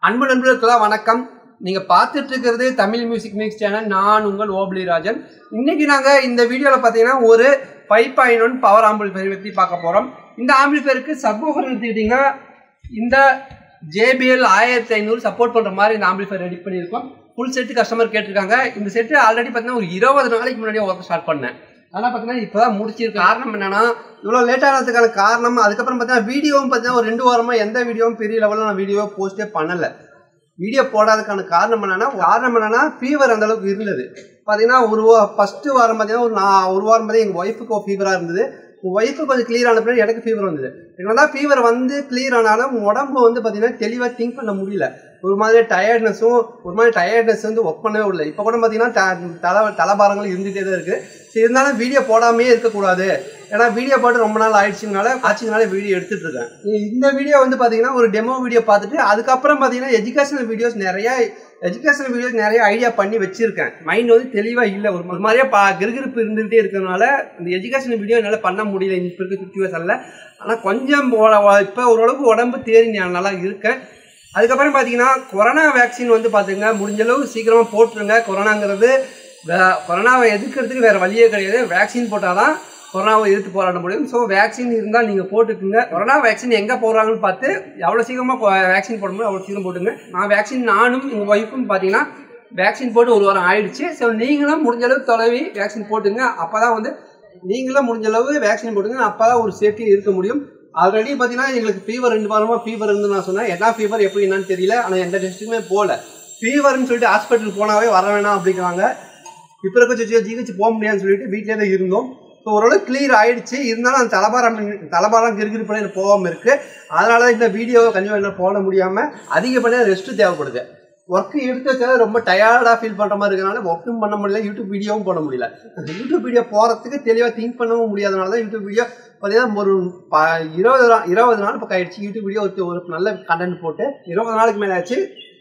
அன்பு நண்பர்களுக்கெல்லாம் வணக்கம் நீங்க பார்த்துட்டு இருக்கிறது தமிழ் மியூசிக் மிக்ஸ் சேனல் நான் உங்கள் ஓப்லி ராஜன் இன்னைக்கு நாங்க இந்த வீடியோல பாத்தீங்கன்னா ஒரு five point one power amplifier பற்றி பார்க்க போறோம் இந்த ஆம்பிள்ஃபயருக்கு சப்வூஃபர் எடுத்துக்கிட்டிங்கன்னா இந்த ஜேபிஎல் ஆயிரத்தி ஐநூறு சப்போர்ட் பண்ற மாதிரி இந்த ஆம்பிள்ஃபயர் ரெடி பண்ணியிருக்கோம் ஃபுல் செட்டு கஸ்டமர் கேட்டிருக்காங்க இந்த செட்டு ஆல்ரெடி பார்த்தீங்கன்னா ஒரு இருபது நாளைக்கு முன்னாடியே ஒர்க் ஸ்டார்ட் பண்ணேன் ஆனால் பார்த்தீங்கன்னா இப்போ தான் முடிச்சிருக்கு காரணம் என்னன்னா இவ்வளோ லேட் ஆனதுக்கான காரணம் அதுக்கப்புறம் பார்த்தீங்கன்னா வீடியோவும் பார்த்தீங்கன்னா ஒரு ரெண்டு வாரமாக எந்த வீடியோவும் பெரிய லெவலில் நான் வீடியோ போஸ்ட்டே பண்ணலை வீடியோ போடாததுக்கான காரணம் என்னன்னா காரணம் என்னன்னா ஃபீவர் அந்த அளவுக்கு இருந்தது பார்த்தீங்கன்னா ஒரு ஃபர்ஸ்ட் வாரம் பார்த்தீங்கன்னா ஒரு நான் ஒரு வாரம் பார்த்தீங்கன்னா எங்கள் ஒய்ஃபுக்கு ஃபீவராக இருந்தது உங்கள் ஒய்ஃபு கொஞ்சம் கிளியர் ஆன பிறகு எனக்கு ஃபீவர் வந்தது என்னதான் ஃபீவர் வந்து கிளியர் ஆனாலும் உடம்பு வந்து பார்த்தீங்கன்னா தெளிவாக திங்க் பண்ண முடியல ஒரு மாதிரி டயர்ட்னஸும் ஒரு மாதிரி டயர்ட்னஸ் வந்து ஒர்க் பண்ணவே முடியல இப்போ கூட பார்த்தீங்கன்னா ட- தலை தலைபாரங்கள் இருந்துகிட்டே தான் இருக்குது சரி இருந்தாலும் வீடியோ போடாமே இருக்கக்கூடாது ஏன்னா வீடியோ போட்டு ரொம்ப நாள் ஆயிடுச்சுனால ஆச்சுனால வீடியோ எடுத்துட்டு இருக்கேன் இந்த வீடியோ வந்து பார்த்தீங்கன்னா ஒரு டெமோ வீடியோ பார்த்துட்டு அதுக்கப்புறம் பார்த்தீங்கன்னா எஜுகேஷனல் வீடியோஸ் நிறைய எஜுகேஷனல் வீடியோஸ் நிறைய ஐடியா பண்ணி வச்சிருக்கேன் மைண்ட் வந்து தெளிவாக இல்லை ஒரு ஒரு மாதிரியே பா கிருகிருப்பு இருந்துகிட்டே இருக்கிறதுனால இந்த எஜுகேஷனல் வீடியோ என்னால் பண்ண முடியல இப்போ இருக்க சுச்சுவேஷனில் ஆனால் கொஞ்சம் இப்போ ஓரளவுக்கு உடம்பு தேறி நான் நல்லா இருக்கேன் அதுக்கப்புறம் பார்த்தீங்கன்னா கொரோனா வேக்சின் வந்து பார்த்துங்க முடிஞ்ச அளவு சீக்கிரமாக போட்டுருங்க கொரோனாங்கிறது வே- கொரோனாவை எதிர்க்கிறதுக்கு வேறு வழியே கிடையாது வேக்சின் போட்டால் தான் கொரோனாவை எதிர்த்து போராட முடியும் ஸோ வேக்சின் இருந்தால் நீங்கள் போட்டுக்குங்க கொரோனா வேக்சின் எங்கே போடுறாங்கன்னு பார்த்து எவ்வளோ சீக்கிரமாக வேக்சின் போட முடியும் அவ்வளோ சீக்கிரம் போட்டுங்க நான் வேக்சின் நானும் எங்கள் ஒய்ஃபும் பார்த்தீங்கன்னா வேக்சின் போட்டு ஒரு வாரம் ஆயிடுச்சு ஸோ நீங்களும் முடிஞ்ச அளவுக்கு தொலைவி வேக்சின் போட்டுங்க அப்போ தான் வந்து நீங்களும் முடிஞ்ச அளவு வேக்சின் போட்டுங்க அப்போ தான் ஒரு சேஃப்டியாக இருக்க முடியும் ஆல்ரெடி பார்த்தீங்கன்னா எங்களுக்கு ஃபீவர் ரெண்டு வாரமாக ஃபீவர் இருந்து நான் சொன்னேன் என்ன ஃபீவர் எப்படி என்னன்னு தெரியல ஆனால் எந்த டெஸ்ட்டுக்குமே போகல ஃபீவர்னு சொல்லிட்டு ஹாஸ்பிட்டல் போனாவே வர வேணாம் அப்படிங்கிறாங்க இப்போ இருக்க சுச்சு ஜிஹெச் போக முடியாதுன்னு சொல்லிட்டு வீட்டிலே தான் இருந்தோம் ஸோ ஓரளவு கிளியர் ஆயிடுச்சு இருந்தாலும் அந்த தலைபாரம் தலைபாரம் கிருகிருப்பட எனக்கு போகாமல் இருக்குது அதனால தான் இந்த வீடியோவை கண்டிப்பாக என்ன போட முடியாமல் அதிகப்படியாக ரெஸ்ட்டு தேவைப்படுது ஒர்க்கு எடுத்து வச்சாலும் ரொம்ப டயர்டாக ஃபீல் பண்ணுற மாதிரி இருக்கனால ஒர்க்கும் பண்ண முடியல யூடியூப் வீடியோவும் போட முடியல அந்த யூடியூப் வீடியோ போகிறதுக்கு தெளிவாக திங்க் பண்ணவும் முடியாதனால தான் யூடியூப் வீடியோ பார்த்தீங்கன்னா ஒரு ப இருபது நாள் இருபது நாள் பக்கம் ஆயிடுச்சு யூடியூப் வீடியோ ஒரு ஒரு நல்ல கண்டென்ட் போட்டு இருபது நாளுக்கு மேலே ஆச்சு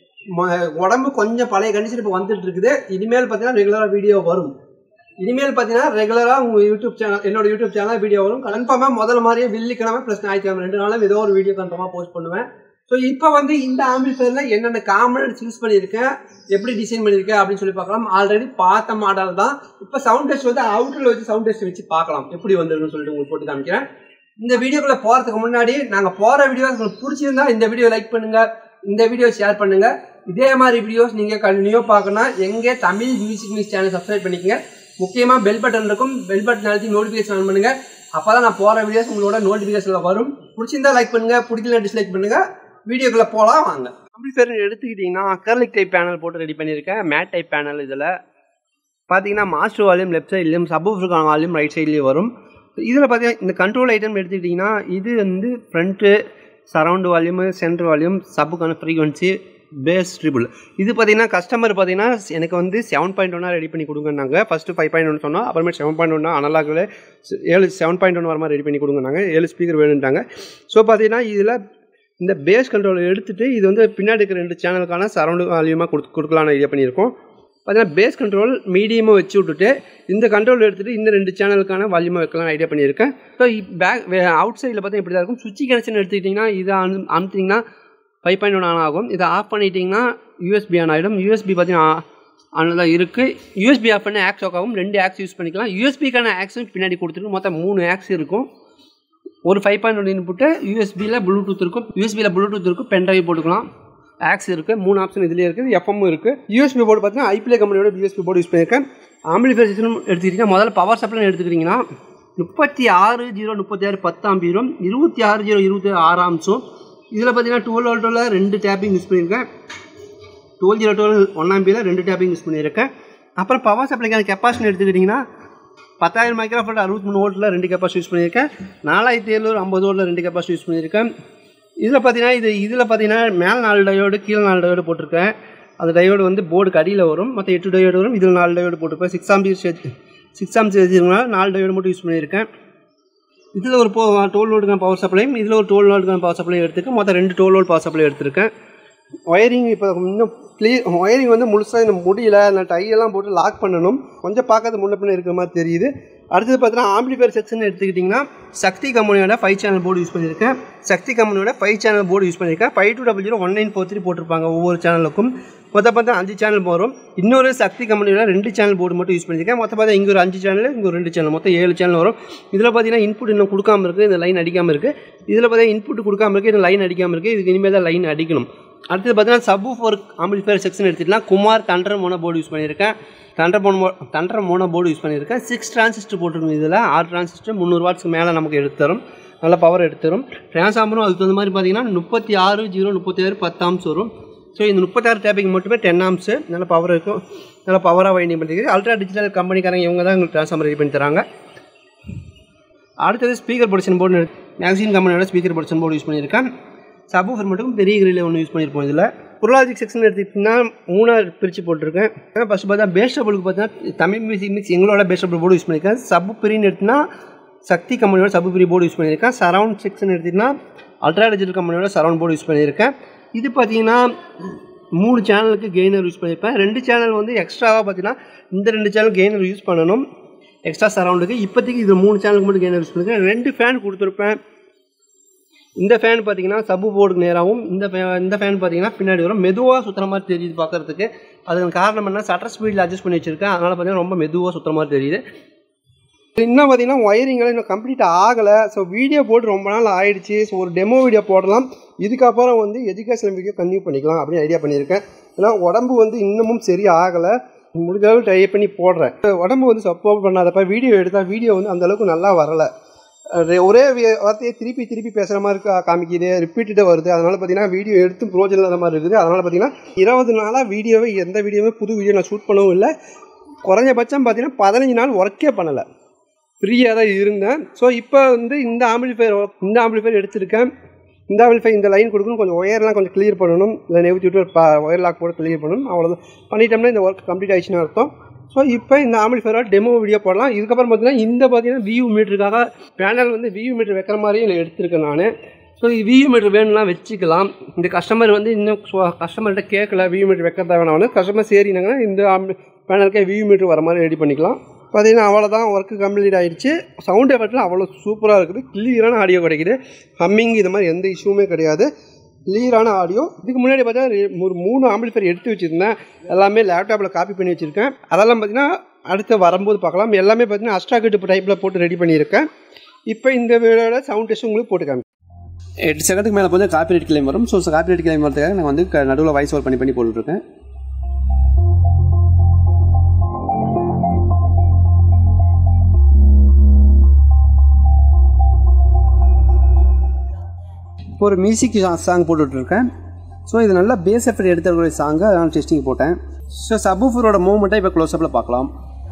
ம- உடம்பு கொஞ்சம் பழைய கண்டிஷன் இப்போ வந்துட்டு இருக்குது இனிமேல் பார்த்தீங்கன்னா ரெகுலராக வீடியோ வரும் இனிமேல் பார்த்தீங்கன்னா ரெகுலராக உங்கள் யூடியூப் சேனல் என்னோட யூடியூப் சேனல் வீடியோ வரும் கன்ஃபார்மாக முதல்ல மாதிரியே வெள்ளிக்கிழமை ப்ளஸ் ஞாயிற்றுக்கிழமை ரெண்டு நாளும் ஏதோ ஒரு வீடியோ கன்ஃபார்மாக போஸ்ட் பண்ணுவேன் ஸோ இப்போ வந்து இந்த ஆம்பிள்ஃபயரில் என்னென்ன காம்பனன்ட்ஸ் யூஸ் பண்ணியிருக்கேன் எப்படி டிசைன் பண்ணியிருக்கேன் அப்படின்னு சொல்லி பார்க்கலாம் ஆல்ரெடி பார்த்த மாடல் தான் இப்போ சவுண்ட் டெஸ்ட் வந்து அவுட்டரில் வச்சு சவுண்ட் டெஸ்ட் வச்சு பார்க்கலாம் எப்படி வந்துருக்குன்னு சொல்லிட்டு உங்களுக்கு போட்டு காமிக்கிறேன் இந்த வீடியோக்குள்ளே போகிறதுக்கு முன்னாடி நாங்கள் போகிற வீடியோ உங்களுக்கு பிடிச்சிருந்தா இந்த வீடியோ லைக் பண்ணுங்கள் இந்த வீடியோ ஷேர் பண்ணுங்கள் இதே மாதிரி வீடியோஸ் நீங்கள் கண்டினியூவாக பார்க்கணும் எங்கே Tamil music muse channel subscribe பண்ணிக்கங்க முக்கியமாக பெல் பட்டன் இருக்கும் பெல் பட்டன் அழுத்தி நோட்டிஃபிகேஷன் ஆன் பண்ணுங்கள் அப்போ தான் நான் போகிற வீடியோஸ் உங்களோட நோட்டிஃபிகேஷனில் வரும் பிடிச்சிருந்தா லைக் பண்ணுங்கள் பிடிக்கல டிஸ்லைக் பண்ணுங்கள் வீடியோக்குள்ளே போகலாம் வாங்க கம்ப்யூட்டர் எடுத்துக்கிட்டிங்கன்னா அக்கர்லிக் டைப் பேனல் போட்டு ரெடி பண்ணியிருக்கேன் மேட் டைப் பேனல் இதில் பார்த்தீங்கன்னா மாஸ்டர் வால்யூம் லெஃப்ட் சைட்லேயும் சப்வூஃபருக்கான வால்யூம் ரைட் சைட்லேயும் வரும் இதில் பார்த்தீங்கன்னா இந்த கண்ட்ரோல் ஐட்டம் எடுத்துக்கிட்டிங்கன்னா இது வந்து front surround volume center volume சப்புக்கான ஃப்ரீக்வன்சி பேஸ் ட்ரிபிள் இது பார்த்தீங்கன்னா கஸ்டமர் பார்த்தீங்கன்னா எனக்கு வந்து செவன் பாயிண்ட் ஒன்னாக ரெடி பண்ணி கொடுங்கன்னாங்க ஃபஸ்ட்டு ஃபைவ் பாயிண்ட் ஒன் சொன்னோம் அப்புறமே செவன் பாயிண்ட் ஒன்னா அனலாகில் ஏழு செவன் பாயிண்ட் ஒன் வர மாதிரி ரெடி பண்ணி கொடுங்கன்னாங்க ஏழு ஸ்பீக்கர் வேணுன்ட்டாங்க ஸோ பார்த்தீங்கன்னா இதில் இந்த பேஸ் கண்ட்ரோல் எடுத்துட்டு இது வந்து பின்னாடி இருக்கிற ரெண்டு சேனலுக்கான சரௌண்டு வால்யூமாக கொடுத்து கொடுக்கலான்னு ஐடியா பண்ணியிருக்கோம் பார்த்தீங்கன்னா பேஸ் கண்ட்ரோல் மீடியமாக வச்சு விட்டுட்டு இந்த கண்ட்ரோல் எடுத்துட்டு இந்த ரெண்டு சேனலுக்கான வால்யூமாக வைக்கலாம் ஐடியா பண்ணியிருக்கேன் ஸோ பேக் அவுட் சைடில் பார்த்தா இப்படி தான் இருக்கும் சுவிட்ச் கனெக்ஷன் எடுத்துக்கிட்டிங்கன்னா இதை அனு அமுத்திங்கன்னா ஃபைவ் பாயிண்ட் ஒன் ஆன் ஆகும் இதை ஆஃப் பண்ணிட்டீங்கன்னா யூஎஸ்பி ஆன் ஆகிடும் யூஎஸ்பி பார்த்தீங்கன்னா ஆனில் தான் இருக்குது யூஎஸ்பி ஆஃப் பண்ண ஆக்ஸ் ஒர்க் ஆகும் ரெண்டு ஆக்ஸ் யூஸ் பண்ணிக்கலாம் யூஎஸ்பிக்கான ஆக்ஸும் பின்னாடி கொடுத்துருக்கு மொத்தம் மூணு ஆக்ஸ் இருக்கும் ஒரு ஃபைவ் பாயிண்ட் ஒன் இன்புட்டு யூஎஸ்பியில் ப்ளூடூத் இருக்கும் யூஎஸ்பியில் ப்ளூடூத் இருக்கும் பென்ட்ரைவ் போட்டுக்கலாம் ஆக்ஸ் இருக்குது மூணு ஆப்ஷன் இதுலேயே இருக்குது எஃப்எம் இருக்குது யூஎஸ்பி போர்டு பார்த்தீங்கன்னா ஐபிஎல் கம்பெனியோட யூஎஸ்பி போர்டு யூஸ் பண்ணியிருக்கேன் ஆம்பிளிஃபயர் சிஸ்டம் எடுத்துக்கிட்டிங்கன்னா முதல்ல பவர் சப்ளைன்னு எடுத்துக்கிட்டிங்கன்னா முப்பத்தி ஆறு ஜீரோ முப்பத்தி ஆறு பத்து ஆம்பியரும் இருபத்தி ஆறு ஜீரோ இருபத்தி ஆறு ஆம்ஸும் இதில் பார்த்தீங்கன்னா டுவெல் வோல்ட்டில் ரெண்டு டேப்பிங் யூஸ் பண்ணியிருக்கேன் டுவெல் ஜீரோ டுவெல் ஒன் ஆம்பியில் ரெண்டு டேப்பிங் யூஸ் பண்ணியிருக்கேன் அப்புறம் பவர் சப்ளைக்கான கெப்பாசிட்டி எடுத்துக்கிட்டிங்கன்னா பத்தாயிரம் மைக்ரோஃபோன் அறுபத்தி மூணு வோல்ட்டில் ரெண்டு கெப்பாசிட்டி யூஸ் பண்ணியிருக்கேன் நாலாயிரத்தி எழுநூறு ஐம்பது வோல்ட்டில் ரெண்டு கெப்பாசிட்டி யூஸ் பண்ணியிருக்கேன் இதில் பார்த்தீங்கன்னா இது இதில் பார்த்தீங்கன்னா மேல் நாலு டயோடு கீழே நாலு டயோடு போட்டிருக்கேன் அந்த டயோடு வந்து போர்டுக்கு அடியில் வரும் மற்ற எட்டு டயோடு வரும் இதில் நாலு டயோடு போட்டிருப்பேன் சிக்ஸ் ஆம்பி சிக்ஸ் ஆம்பி வச்சுருக்கனால நாலு டயோடு மட்டும் யூஸ் பண்ணியிருக்கேன் இதில் ஒரு போ டுவெல் வோல்ட்டுக்கான பவர் சப்ளையும் இதில் ஒரு டுவெல் வோல்ட்டுக்கான பவர் சப்ளை எடுத்துருக்கேன் மொத்தம் ரெண்டு டுவெல் வோல்ட் பவர் சப்ளை எடுத்திருக்கேன் ஒயரிங் இப்போ இன்னும் க்ளீர் ஒயரிங் வந்து முழுசாக இந்த முடியல அந்த டையெல்லாம் போட்டு லாக் பண்ணணும் கொஞ்சம் பார்க்கறது முன்ன பின்ன இருக்கிற மாதிரி தெரியுது அடுத்தது பார்த்தீங்கன்னா ஆம்பிளிஃபயர் செக்ஷன் எடுத்துக்கிட்டிங்கன்னா சக்தி கம்பெனியோட ஃபைவ் சேனல் போர்டு யூஸ் பண்ணியிருக்கேன் சக்தி கம்பெனியோட ஃபைவ் சேனல் போர்டு யூஸ் பண்ணியிருக்கேன் five two double zero one nine four three போட்டிருப்பாங்க ஒவ்வொரு சேனலுக்கும் மொத்தம் பார்த்தா அஞ்சு சேனல் வரும் இன்னொரு சக்தி கம்பெனியோட ரெண்டு சேனல் போர்டு மட்டும் யூஸ் பண்ணியிருக்கேன் மொத்தம் பார்த்தா இங்கே ஒரு அஞ்சு சேனல் இங்கே ஒரு ரெண்டு சேனல் மொத்தம் ஏழு சேனல் வரும் இதில் பார்த்தீங்கன்னா இன்புட் இன்னும் கொடுக்காம இருக்குது இந்த லைன் அடிக்காமல் இருக்குது இதில் பார்த்தீங்கன்னா இன்புட் கொடுக்காம இருக்குது இந்த லைன் அடிக்காமல் இருக்குது இதுக்கு இனிமேல் தான் லைன் அடிக்கணும் அடுத்தது பார்த்தீங்கன்னா சப்பு ஃபோர் ஆம்பிளிஃபயர் செக்ஷன் எடுத்துக்கலாம் Kumar thunder mono board use பண்ணியிருக்கேன் thunder mono thunder mono board use பண்ணியிருக்கேன் சிக்ஸ் டிரான்சிஸ்டர் போட்டிருக்கோம் இதில் ஆறு டிரான்சிஸ்டர் முந்நூறு வாட்ஸ்க்கு மேலே நமக்கு எடுத்து தரும் நல்ல பவர் எடுத்து தரும் ட்ரான்ஸ்ஃபார்மரும் அதுக்கு தகுந்த மாதிரி பார்த்தீங்கன்னா முப்பத்தி ஆறு ஜீரோ முப்பத்தி ஆறு பத்து ஆம்ஸ் வரும் ஸோ இந்த முப்பத்தாறு டேப்பிங் மட்டுமே டென் ஆம்ஸு நல்ல பவர் இருக்கும் நல்ல பவராக வைண்டிங் பண்ணிருக்கு அல்ட்ரா டிஜிட்டல் கம்பெனிக்காரங்க இவங்க தான் எங்களுக்கு ட்ரான்ஸ்ஃபார்மர் ரெடி பண்ணி தராங்க அடுத்தது ஸ்பீக்கர் ப்ரொடக்ஷன் போர்டு மேக்ஸின் கம்பெனியோட ஸ்பீக்கர் ப்ரொடக்ஷன் போர்டு யூஸ் பண்ணியிருக்கேன் சப்வூஃபர் மட்டும் பெரிய கிரில் ஒன்று யூஸ் பண்ணியிருப்போம் இதில் புரலாஜிக் செக்ஷன் எடுத்துக்கிட்டிங்கன்னா மூணாக பிரித்து போட்டிருக்கேன் ஃபஸ்ட்டு பார்த்தா பேஸ்டபுளுக்கு பார்த்தீங்கன்னா தமிழ் மியூசிக் மிக்ஸ் எங்களோட பேஸ்டபுள் போர்டு யூஸ் பண்ணியிருக்கேன் சப்பு பிரின்னு எடுத்தினா சக்தி கம்பெனியோட சப்பு பிரி போர்டு யூஸ் பண்ணியிருக்கேன் சரவுண்ட் செக்ஷன் எடுத்திங்கன்னா அல்ட்ரா டிஜிட்டல் கம்பெனியோட சரவுண்ட் போர்டு யூஸ் பண்ணியிருக்கேன் இது பார்த்தீங்கன்னா மூணு சேனலுக்கு கெய்னர் யூஸ் பண்ணியிருப்பேன் ரெண்டு சேனல் வந்து எக்ஸ்ட்ராவாக பார்த்தீங்கன்னா இந்த ரெண்டு சேனல் கெய்னர் யூஸ் பண்ணணும் எக்ஸ்ட்ரா சரவுண்டுக்கு இப்போதைக்கு இது மூணு சேனலுக்கு மட்டும் கெய்னர் யூஸ் பண்ணியிருக்கேன் ரெண்டு ஃபேன் கொடுத்துருப்பேன் இந்த ஃபேன் பார்த்தீங்கன்னா சப்பு போர்டுக்கு நேராகவும் இந்த ஃபே இந்த ஃபேன் பார்த்தீங்கன்னா பின்னாடி வரும் மெதுவாக சுற்றுற மாதிரி தெரியுது பார்க்குறதுக்கு அதுக்கு காரணம் என்ன சட்டர் ஸ்பீடில் அட்ஜஸ்ட் பண்ணி வச்சுருக்கேன் அதனால் பார்த்தீங்கன்னா ரொம்ப மெதுவாக சுற்றுற மாதிரி தெரியுது இன்னும் பார்த்தீங்கன்னா ஒயரிங்கெல்லாம் இன்னும் கம்ப்ளீட் ஆகலை ஸோ வீடியோ போட்டு ரொம்ப நாள் ஆயிடுச்சு ஸோ ஒரு டெமோ வீடியோ போடலாம் இதுக்கப்புறம் வந்து எஜுகேஷன் வீடியோ கன்டினியூ பண்ணிக்கலாம் அப்படின்னு ஐடியா பண்ணியிருக்கேன் ஏன்னா உடம்பு வந்து இன்னமும் சரி ஆகலை முடிஞ்ச அளவு ட்ரை பண்ணி போடுறேன் உடம்பு வந்து சப்போர்ட் பண்ணாதப்ப வீடியோ எடுத்தால் வீடியோ வந்து அந்தளவுக்கு நல்லா வரலை ஒரே வார்த்தையை திருப்பி திருப்பி பேசுகிற மாதிரி கா காமிக்குது ரிப்பீட்டடாக வருது அதனால் பார்த்தீங்கன்னா வீடியோ எடுத்தும் ப்ரோஜனம் இல்லாத மாதிரி இருக்குது அதனால் பார்த்தீங்கன்னா இருபது நாளாக வீடியோவே எந்த வீடியோவே புது வீடியோ நான் ஷூட் பண்ணவும் இல்லை குறைஞ்சபட்சம் பார்த்தீங்கன்னா பதினஞ்சு நாள் ஒர்க்கே பண்ணலை ஃப்ரீயாக தான் இருந்தேன் ஸோ இப்போ வந்து இந்த ஆம்பிளிஃபயர் இந்த ஆம்பிளிஃபயர் எடுத்திருக்கேன் இந்த ஆம்பிளிஃபயர் இந்த லைன் கொடுக்கணும் கொஞ்சம் ஒயர்லாம் கொஞ்சம் கிளியர் பண்ணணும் இல்லை நெவுத்தி விட்டு பா ஒயர் லாக் போட்டு கிளியர் பண்ணணும் அவ்வளோதான் பண்ணிட்டோம்னா இந்த ஒர்க் கம்ப்ளீட் ஆயிடுச்சுன்னு அர்த்தம் ஸோ இப்போ இந்த ஆம்பிளிஃபயரோட டெமோ வீடியோ போடலாம் இதுக்கப்புறம் பார்த்தீங்கன்னா இந்த பார்த்தீங்கன்னா வியூ மீட்டருக்காக பேனல் வந்து வியூ மீட்டர் வைக்கிற மாதிரியும் இல்லை எடுத்திருக்கேன் நான் ஸோ வியூ மீட்டர் வேணும்னா வச்சுக்கலாம் இந்த கஸ்டமர் வந்து இன்னும் கஸ்டமர்கிட்ட கேட்கல வியூ மீட்டர் வைக்கிறதா வேணாம்னு கஸ்டமர் சரினாங்கன்னா இந்த பேனலுக்கே வியூ மீட்டர் வர மாதிரி ரெடி பண்ணிக்கலாம் பார்த்தீங்கன்னா அவ்வளோதான் ஒர்க்கு கம்ப்ளீட் ஆகிடுச்சு சவுண்ட் எஃபெக்ட்லாம் அவ்வளோ சூப்பராக இருக்குது கிளியரான ஆடியோ கிடைக்குது ஹம்மிங் இது மாதிரி எந்த இஷ்யூமே கிடையாது கிளியரான ஆடியோ இதுக்கு முன்னாடி பார்த்தா ஒரு மூணு ஆம்பிளிஃபயர் எடுத்து வச்சுருந்தேன் எல்லாமே லேப்டாப்பில் காப்பி பண்ணி வச்சுருக்கேன் அதெல்லாம் பார்த்தீங்கன்னா அடுத்து வரும்போது பார்க்கலாம் எல்லாமே பார்த்தீங்கன்னா அஸ்ட்ராகட் டைப்பில் போட்டு ரெடி பண்ணியிருக்கேன் இப்போ இந்த வீடியோட சவுண்ட் டெஸ்ட் உங்களுக்கு போட்டு காமி எட்டு செகண்டுக்கு மேலே போது காப்பி ரைட் கிளைம் வரும் ஸோ காப்பி ரைட் கிளைம் வரதுக்காக நான் வந்து நடுவில் வாய்ஸ் ஓவர் பண்ணி பண்ணி போட்டுருக்கேன் இப்போ ஒரு மியூசிக் சாங் போட்டுட்ருக்கேன் ஸோ இது நல்லா பேஸ் எஃபெக்ட் எடுத்துக்கூடிய சாங்கு அதனால் டெஸ்டிங் போட்டேன் ஸோ சபூஃபரோட மூவ்மெண்ட்டை இப்போ க்ளோஸ்அப்பில் பார்க்கலாம்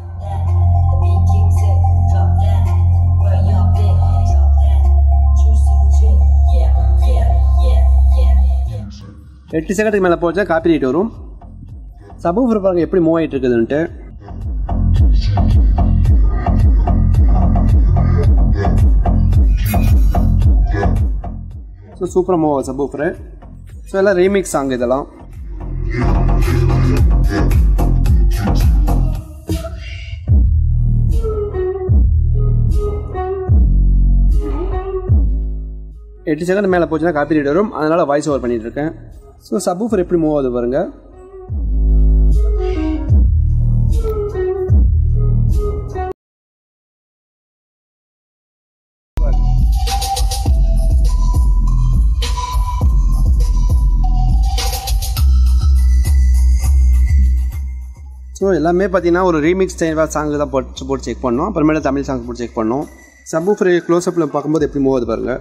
எட்டு செகண்டுக்கு மேலே போச்சா காப்பி ரைட் வரும் சபூஃபர் பாருங்க எப்படி மூவ் ஆகிட்டு இருக்குதுன்ட்டு ஸோ சூப்பராக மூவ் ஆகும் சபூஃபரு ஸோ எல்லாம் ரீமிக்ஸ் சாங் இதெல்லாம் எட்டு செகண்ட் மேலே போச்சுன்னா காப்பி ரைட் வரும் அதனால் வாய்ஸ் ஓவர் பண்ணிட்டு இருக்கேன் ஸோ சபூஃபர் எப்படி மூவ் ஆகுது பாருங்க ஸோ எல்லாமே பார்த்தீங்கன்னா ஒரு ரீமிக்ஸ் சாங் தான் போட்டு போட்டு செக் பண்ணோம் அப்புறமேல தமிழ் சாங் போட்டு செக் பண்ணோம் சபூஃபர் க்ளோஸ்அப்பில் பார்க்கும்போது எப்படி மூவ் ஆகுது பாருங்கள்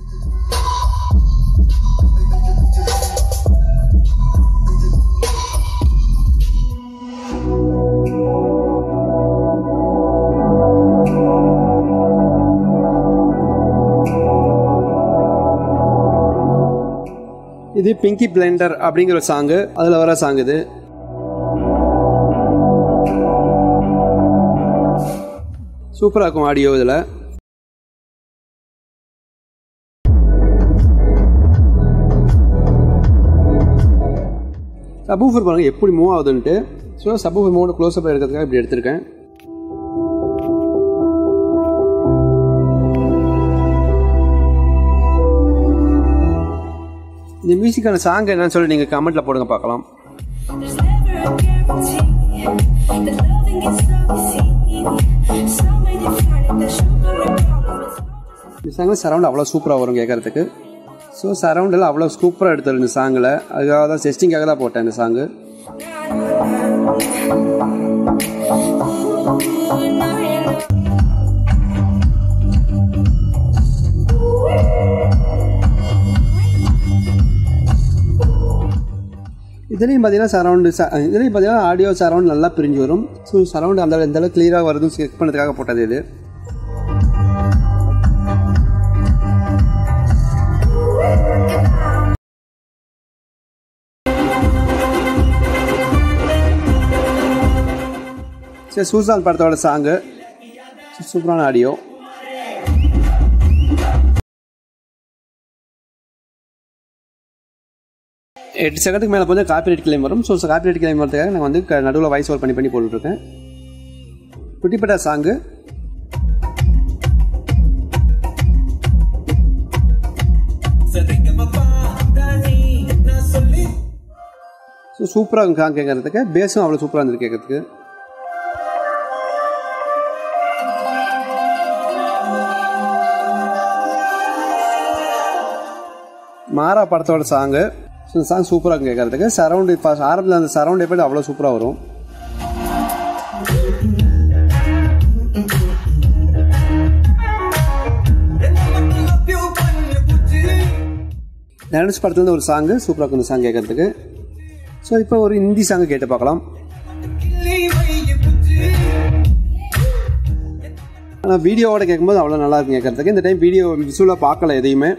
இது பிங்கி பிளெண்டர் அப்படிங்கிற ஒரு சாங்கு அதில் வர சாங் இது சூப்பராக இருக்கும் ஆடியோ இதில் சபூஃபர் பாருங்க எப்படி மூவ் ஆகுதுன்ட்டு so subwoofer move close up எடுக்கிறதுக்காக இப்படி எடுத்திருக்கேன் மியூசிக்கான சாங் என்னன்னு சொல்லி நீங்கள் கமெண்ட்டில் போடுங்க பார்க்கலாம் There's never a guarantee that loving is so easy. So many find it, the sugar and problems. இந்த சாங்கில் சரவுண்ட் அவ்வளோ சூப்பராக வரும் கேட்குறதுக்கு ஸோ சரவுண்டில் அவ்வளோ சூப்பராக எடுத்தது இந்த சாங்கில் அதுக்காக தான் டெஸ்டிங்காக தான் போட்டேன் இந்த சாங்கு இதுலேயும் பார்த்தீங்கன்னா சரவுண்டு இதுலேயும் பார்த்தீங்கன்னா ஆடியோ சரவுண்ட் நல்லா பிரிஞ்சு வரும் ஸோ சரவுண்ட் அந்த எந்த அளவுக்கு கிளியராக வருதுன்னு செக் பண்ணுறதுக்காக போட்டது இது சரி சூசான் படத்தோட சாங்கு சூப்பரான ஆடியோ எட்டு செகண்டுக்கு மேலே போது காப்பிரைட் கிளைம் வரும் ஸோ காப்பிரைட் கிளைம் வரதுக்காக நான் வந்து நடுவில் வாய்ஸ் ஓவர் பண்ணி பண்ணி போட்டுட்ருக்கேன் குட்டிப்பட்ட சாங்கு ஸோ சூப்பராக இருக்கும் சாங் கேட்கறதுக்கு பேஸும் அவ்வளோ சூப்பராக இருந்தது கேட்கறதுக்கு மாறா படத்தோட சாங்கு ஸோ இந்த சாங் சூப்பராக இருக்கும் கேட்கறதுக்கு சரௌண்டு ஃபஸ்ட் ஆரம்பத்தில் அந்த சரௌண்ட் எப்படி அவ்வளோ சூப்பராக வரும் தனுஷ் படத்துலேருந்து ஒரு சாங்கு சூப்பராக இருக்கும் இந்த சாங் கேட்கறதுக்கு ஸோ இப்போ ஒரு ஹிந்தி சாங்கு கேட்டு பார்க்கலாம் ஆனால் வீடியோவோட கேட்கும்போது அவ்வளோ நல்லா இருக்கும் கேட்கறதுக்கு இந்த டைம் வீடியோ விசுவலாக பார்க்கல எதையுமே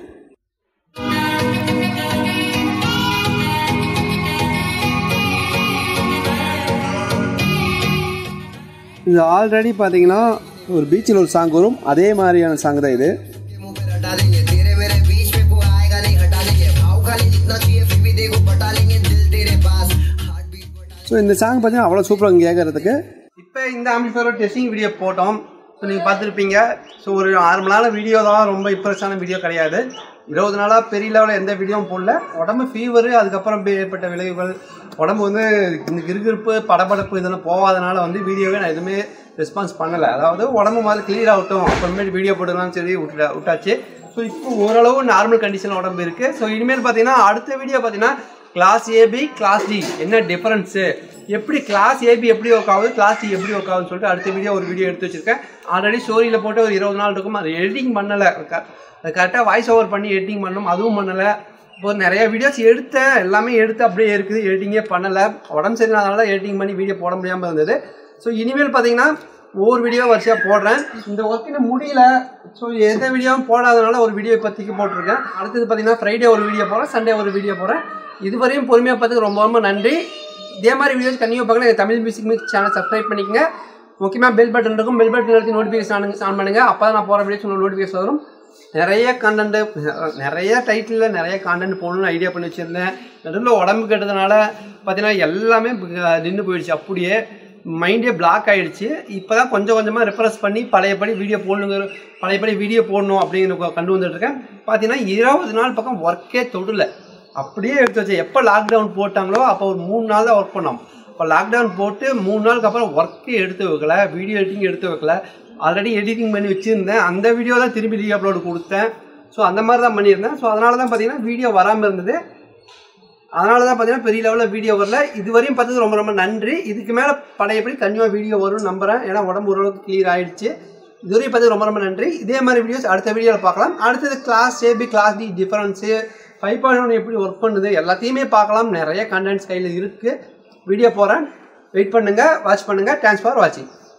இது ஆல்ரெடி பார்த்தீங்கன்னா ஒரு பீச்சில் ஒரு சாங் வரும் அதே மாதிரியான சாங் தான் இது मुंह पे रटा लेंगे तेरे मेरे बीच में कोई आएगा नहीं हटा लेंगे भाव खाली जितना चाहिए फिर भी देखो बटा लेंगे दिल तेरे पास हार्ट बीट बढ़ा ஸோ இந்த சாங் பார்த்தீங்கன்னா அவ்வளோ சூப்பராக இருக்கும் கேட்கறதுக்கு இப்போ இந்த ஆம்பிளிஃபையரோட டெஸ்டிங் வீடியோ போட்டோம் ஸோ நீங்கள் பார்த்துருப்பீங்க ஸோ ஒரு நார்மலான வீடியோ தான் ரொம்ப இம்ப்ரெஸ்ஸான வீடியோ கிடையாது இருபது நாளாக பெரிய லெவலில் எந்த வீடியோவும் போடல உடம்பு ஃபீவரு அதுக்கப்புறம் ஏற்பட்ட விளைவுகள் உடம்பு வந்து இந்த கிறுகிறுப்பு படபடப்பு இதெல்லாம் போகாதனால வந்து வீடியோவே நான் எதுவுமே ரெஸ்பான்ஸ் பண்ணலை அதாவது உடம்பு மாதிரி கிளியர் ஆகட்டும் அப்புறமேட்டு வீடியோ போட்டுக்கலாம்னு சொல்லி விட்டுட்டா விட்டாச்சு ஸோ இப்போ ஓரளவு நார்மல் கண்டிஷனில் உடம்பு இருக்குது ஸோ இனிமேல் பார்த்தீங்கன்னா அடுத்த வீடியோ பார்த்தீங்கன்னா கிளாஸ் ஏபி கிளாஸ் டி என்ன டிஃபரன்ஸு எப்படி கிளாஸ் ஏபி எப்படி ஒர்க் ஆகுது கிளாஸ் டி எப்படி ஒர்க் ஆகுதுன்னு சொல்லிட்டு அடுத்த வீடியோ ஒரு வீடியோ எடுத்து வச்சிருக்கேன் ஆல்ரெடி ஸ்டோரியில் போட்டு ஒரு இருபது நாள் இருக்கும் அது எடிட்டிங் பண்ணலை அது கரெக்டாக வாய்ஸ் ஓவர் பண்ணி எடிட்டிங் பண்ணணும் அதுவும் பண்ணலை இப்போ நிறைய வீடியோஸ் எடுத்தேன் எல்லாமே எடுத்து அப்படியே இருக்குது எடிட்டிங்கே பண்ணலை உடம்பு சரியில்லாதனால எடிட்டிங் பண்ணி வீடியோ போட முடியாமல் இருந்தது ஸோ இனிமேல் பார்த்தீங்கன்னா ஒவ்வொரு வீடியோ வரிசையாக போடுறேன் இந்த ஒர்க் இன்னும் முடியல ஸோ எந்த வீடியோவும் போடாதனால ஒரு வீடியோ இப்போதைக்கு போட்டிருக்கேன் அடுத்தது பார்த்தீங்கன்னா ஃப்ரைடே ஒரு வீடியோ போடுறேன் சண்டே ஒரு வீடியோ போடுறேன் இதுவரையும் பொறுமையாக பார்த்துக்கு ரொம்ப ரொம்ப நன்றி இதே மாதிரி வீடியோஸ் கண்டிப்பாக பார்க்கலாம் எங்கள் Tamil music mix channel subscribe பண்ணிக்கங்க முக்கியமாக பெல் பட்டன் இருக்கும் பெல் பட்டன் எடுத்து நோட்டிஃபிகேஷன் ஆன் ஆன் பண்ணுங்கள் அப்போ தான் நான் போகிற வீடியோஸ் உங்களுக்கு நோட்டிஃபிகேஷன் வரும் நிறைய கண்டென்ட்டு நிறைய டைட்டிலில் நிறைய கான்டென்ட் போடணும்னு ஐடியா பண்ணி வச்சுருந்தேன் நடுவில் உடம்பு கெட்டதுனால பார்த்தீங்கன்னா எல்லாமே நின்று போயிடுச்சு அப்படியே மைண்டே பிளாக் ஆகிடுச்சு இப்போ தான் கொஞ்சம் கொஞ்சமாக ரெஃப்ரெஷ் பண்ணி பழையபடி வீடியோ போடணுங்கிற பழையபடி வீடியோ போடணும் அப்படிங்கிற கண்டு வந்துட்டுருக்கேன் பார்த்தீங்கன்னா இருபது நாள் பக்கம் ஒர்க்கே தொடல அப்படியே எடுத்து வச்சேன் எப்போ லாக்டவுன் போட்டாங்களோ அப்போ ஒரு மூணு நாள் தான் ஒர்க் பண்ணோம் இப்போ லாக்டவுன் போட்டு மூணு நாளுக்கு அப்புறம் ஒர்க்கே எடுத்து வைக்கல வீடியோ எடிட்டிங் எடுத்து வைக்கல ஆல்ரெடி எடிட்டிங் பண்ணி வச்சுருந்தேன் அந்த வீடியோ தான் திரும்பி ரீ அப்லோடு கொடுத்தேன் ஸோ அந்த மாதிரி தான் பண்ணியிருந்தேன் ஸோ அதனால தான் பார்த்தீங்கன்னா வீடியோ வராமல் இருந்தது அதனால தான் பார்த்தீங்கன்னா பெரிய லெவலில் வீடியோ வரல இதுவரையும் பார்த்தது ரொம்ப ரொம்ப நன்றி இதுக்கு மேலே பழையபடி கண்டிப்பாக வீடியோ வரும்னு நம்புகிறேன் ஏன்னா உடம்பு ஓரளவுக்கு கிளியர் ஆயிடுச்சு இதுவரையும் பார்த்து ரொம்ப ரொம்ப நன்றி இதே மாதிரி வீடியோஸ் அடுத்த வீடியோவில் பார்க்கலாம் அடுத்தது class AB class D difference five point one எப்படி ஒர்க் பண்ணுது எல்லாத்தையுமே பார்க்கலாம் நிறைய கண்டென்ட்ஸ் கையில் இருக்குது வீடியோ போகிறேன் வெயிட் பண்ணுங்கள் வாட்ச் பண்ணுங்கள் தேங்க்ஸ் ஃபார் வாட்சிங்